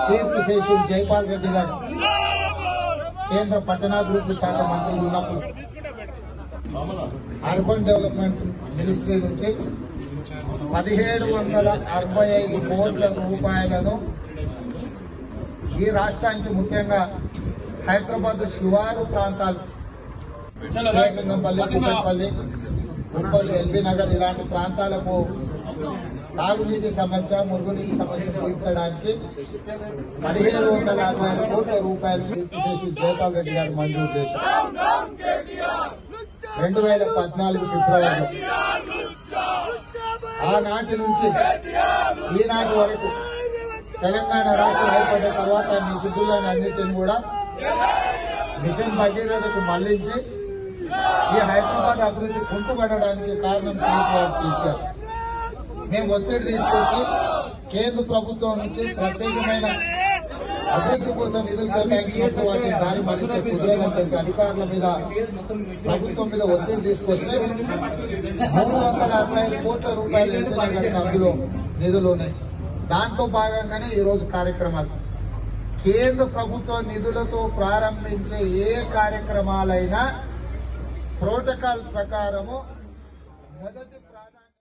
కీర్తిశేషులు జైపాల్ రెడ్డి గారు కేంద్ర పట్టణాభివృద్ధి శాఖ మంత్రి ఉన్నప్పుడు అర్బన్ డెవలప్మెంట్ మినిస్ట్రీ నుంచి పదిహేడు వందల అరవై ఐదు కోట్ల రూపాయలను ఈ రాష్ట్రానికి ముఖ్యంగా హైదరాబాద్ శివారు ప్రాంతాలు శ్రీలింగంపల్లి కుక్కట్పల్లి ఉప్పల్ ఎల్బీ నగర్ ఇలాంటి ప్రాంతాలకు తాగునీటి సమస్య మురుగునీటి సమస్య తీర్చడానికి పదిహేడు వందల అరవై ఐదు కోట్ల రూపాయలు కీర్తిశేషి జయపాల్ రెడ్డి గారు మంజూరు చేశారు రెండు వేల పద్నాలుగు ఫిబ్రవరిలో ఆనాటి నుంచి ఈనాటి వరకు తెలంగాణ రాష్ట్రం ఏర్పడిన తర్వాత నిధులను అన్నిటిని కూడా మిషన్ భగీరథకు మళ్లించి ఈ హైదరాబాద్ అభివృద్ధి కుంటుపడడానికి కారణం కేసీఆర్ కేసీఆర్ మేము ఒత్తిడి తీసుకొచ్చి కేంద్ర ప్రభుత్వం నుంచి ప్రత్యేకమైన అభివృద్ధి కోసం నిధులు కేటాయించినప్పుడు వాటిని దారి మళ్ళిస్తే కుదరదని చెప్పి అధికారుల మీద ప్రభుత్వం మీద ఒత్తిడి తీసుకొస్తే మూడు వందల అరవై ఐదు కోట్ల రూపాయలు ఎంపిక కనుక అందులో నిధులు ఉన్నాయి దాంట్లో భాగంగానే ఈ రోజు కార్యక్రమాలు కేంద్ర ప్రభుత్వ నిధులతో ప్రారంభించే ఏ కార్యక్రమాలైనా ప్రోటోకాల్ ప్రకారము మొదటి